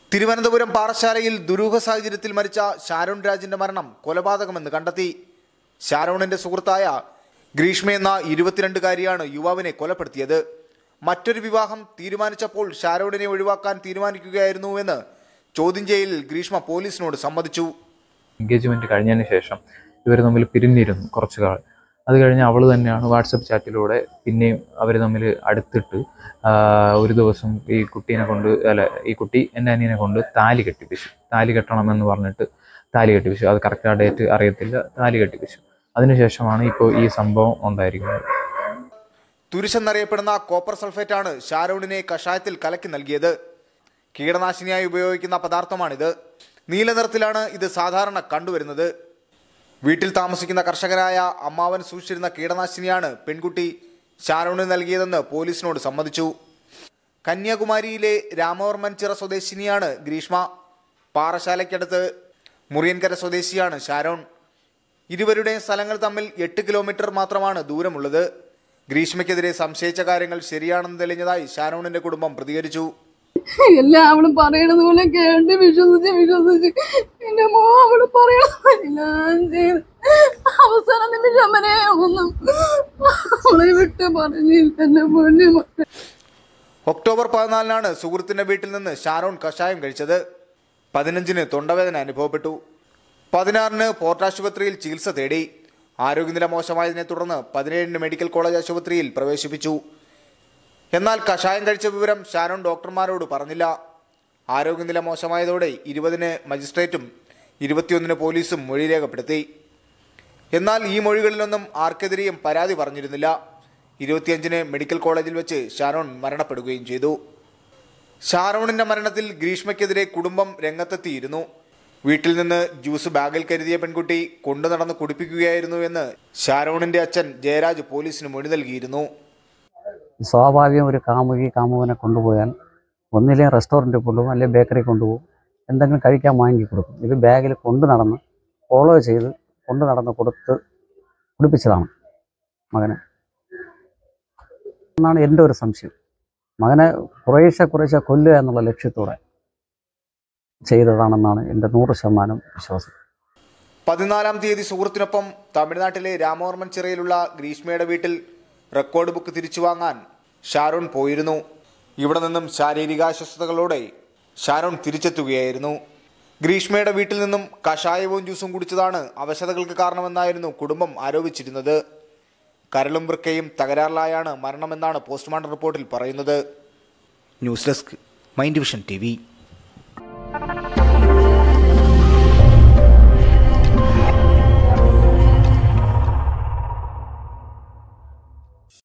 തിരുവനന്തപുരം പാറശാലയിൽ ദുരൂഹ സാഹചര്യത്തിൽ മരിച്ച ഷാരോൺ രാജിന്റെ മരണം കൊലപാതകമെന്ന് കണ്ടെത്തി ഷാരോണിന്റെ സുഹൃത്തായ ഗ്രീഷ്മ എന്ന ഇരുപത്തിരണ്ടുകാരിയാണ് യുവാവിനെ കൊലപ്പെടുത്തിയത് മറ്റൊരു വിവാഹം തീരുമാനിച്ചപ്പോൾ ഷാരോണിനെ ഒഴിവാക്കാൻ തീരുമാനിക്കുകയായിരുന്നുവെന്ന് ചോദ്യം ചെയ്യലിൽ ഗ്രീഷ്മ പോലീസിനോട് സമ്മതിച്ചു എൻഗേജ്മെന്റ് കഴിഞ്ഞതിന് ശേഷം ഇവർ തമ്മിൽ പിരിഞ്ഞിരുന്നു കുറച്ചു കാലം അത് കഴിഞ്ഞ് അവൾ തന്നെയാണ് വാട്സപ്പ് ചാറ്റിലൂടെ പിന്നെയും അവർ തമ്മിൽ അടുത്തിട്ട് ആ, ഒരു ദിവസം ഈ കുട്ടീനെ കൊണ്ട് അല്ല ഈ കുട്ടി എൻ്റെ അനിയനെ കൊണ്ട് താലി കെട്ടിപ്പിച്ചു താലി കെട്ടണമെന്ന് പറഞ്ഞിട്ട് താലി കെട്ടിപ്പിച്ചു അത് കറക്റ്റ് ആ ഡേറ്റ് അറിയത്തില്ല താലി കെട്ടിപ്പിച്ചു അതിനുശേഷമാണ് ഇപ്പോൾ ഈ സംഭവം ഉണ്ടായിരിക്കുന്നത് തുരിശെന്നറിയപ്പെടുന്ന കോപ്പർ സൾഫേറ്റ് ആണ് ഷാരോണിനെ കഷായത്തിൽ കലക്കി നൽകിയത് കീടനാശിനിയായി ഉപയോഗിക്കുന്ന പദാർത്ഥമാണിത് നീല നിറത്തിലാണ് ഇത് സാധാരണ കണ്ടുവരുന്നത് വീട്ടിൽ താമസിക്കുന്ന കർഷകരായ അമ്മാവൻ സൂക്ഷിച്ചിരുന്ന കീടനാശിനിയാണ് പെൺകുട്ടി ഷാരോണിന് നൽകിയതെന്ന് പോലീസിനോട് സമ്മതിച്ചു കന്യാകുമാരിയിലെ രാമവർമ്മൻ ചിറ സ്വദേശിനിയാണ് ഗ്രീഷ്മ പാറശാലയ്ക്കടുത്ത് മുറിയൻകര സ്വദേശിയാണ് ഷാരോൺ ഇരുവരുടെയും സ്ഥലങ്ങൾ തമ്മിൽ എട്ട് കിലോമീറ്റർ മാത്രമാണ് ദൂരമുള്ളത് ഗ്രീഷ്മയ്ക്കെതിരെ സംശയിച്ച കാര്യങ്ങൾ ശരിയാണെന്ന് തെളിഞ്ഞതായി ഷാരോണിന്റെ കുടുംബം പ്രതികരിച്ചു എല്ലാം അവള് പറയണത് പോലെ കേട്ട് വിശ്വസിച്ച് വിശ്വസിച്ച് എന്റെ മോ അവള് പറയണെല്ലാം ചെയ്ത് അവസാന നിമിഷം വരെ ഒന്നും അവളെ വിട്ട് പറഞ്ഞില്ല എന്റെ പൊന്നു മക്കളെ. ഒക്ടോബർ പതിനാലിനാണ് സുഹൃത്തിന്റെ വീട്ടിൽ നിന്ന് ഷാരോൺ കഷായം കഴിച്ചത് പതിനഞ്ചിന് തൊണ്ടവേദന അനുഭവപ്പെട്ടു പതിനാറിന് പോർട്ട് ആശുപത്രിയിൽ ചികിത്സ തേടി ആരോഗ്യനില മോശമായതിനെ തുടർന്ന് പതിനേഴിന് മെഡിക്കൽ കോളേജ് ആശുപത്രിയിൽ പ്രവേശിപ്പിച്ചു എന്നാൽ കഷായം കഴിച്ച വിവരം ഷാരോൺ ഡോക്ടർമാരോട് പറഞ്ഞില്ല ആരോഗ്യനില മോശമായതോടെ ഇരുപതിന് മജിസ്ട്രേറ്റും ഇരുപത്തിയൊന്നിന് പോലീസും മൊഴി രേഖപ്പെടുത്തി എന്നാൽ ഈ മൊഴികളിലൊന്നും ആർക്കെതിരെയും പരാതി പറഞ്ഞിരുന്നില്ല ഇരുപത്തിയഞ്ചിന് മെഡിക്കൽ കോളേജിൽ വെച്ച് ഷാരോൺ മരണപ്പെടുകയും ചെയ്തു ഷാരോണിന്റെ മരണത്തിൽ ഗ്രീഷ്മയ്ക്കെതിരെ കുടുംബം രംഗത്തെത്തിയിരുന്നു വീട്ടിൽ നിന്ന് ജ്യൂസ് ബാഗിൽ കരുതിയ പെൺകുട്ടി കൊണ്ടു നടന്ന് കുടിപ്പിക്കുകയായിരുന്നു എന്ന് ഷാരോണിന്റെ അച്ഛൻ ജയരാജ് പോലീസിന് മൊഴി നൽകിയിരുന്നു സ്വാഭാവികം ഒരു കാമുകി കാമുകനെ കൊണ്ടുപോയാൽ ഒന്നിലെ റെസ്റ്റോറൻറ്റിൽ കൊണ്ടുപോകും അല്ലെങ്കിൽ ബേക്കറി കൊണ്ടുപോകും എന്തെങ്കിലും കഴിക്കാൻ വാങ്ങി കൊടുക്കും ഇത് ബാഗിൽ കൊണ്ടു നടന്ന് ഫോളോ ചെയ്ത് കൊണ്ടു നടന്ന് കൊടുത്ത് കുടിപ്പിച്ചതാണ് മകനെ എന്നാണ് എൻ്റെ ഒരു സംശയം മകനെ കുറേശ്ശെ കുറേശ്ശെ കൊല്ലുക എന്നുള്ള ലക്ഷ്യത്തോടെ ചെയ്തതാണെന്നാണ് എൻ്റെ നൂറ് ശതമാനം വിശ്വാസം പതിനാലാം തീയതി സുഹൃത്തിനൊപ്പം തമിഴ്നാട്ടിലെ രാമവർമ്മൻ ചിറയിലുള്ള ഗ്രീഷ്മയുടെ വീട്ടിൽ റെക്കോർഡ് ബുക്ക് തിരിച്ചു വാങ്ങാൻ ഷാരോൺ പോയിരുന്നു ഇവിടെ നിന്നും ശാരീരികാസ്വസ്ഥതകളോടെ ഷാരോൺ തിരിച്ചെത്തുകയായിരുന്നു ഗ്രീഷ്മയുടെ വീട്ടിൽ നിന്നും കഷായവും ജ്യൂസും കുടിച്ചതാണ് അവശതകൾക്ക് കാരണമെന്നായിരുന്നു കുടുംബം ആരോപിച്ചിരുന്നത് കരളും വൃക്കയും തകരാറിലായാണ് മരണമെന്നാണ് പോസ്റ്റ്മോർട്ടം റിപ്പോർട്ടിൽ പറയുന്നത് news desk mind vision T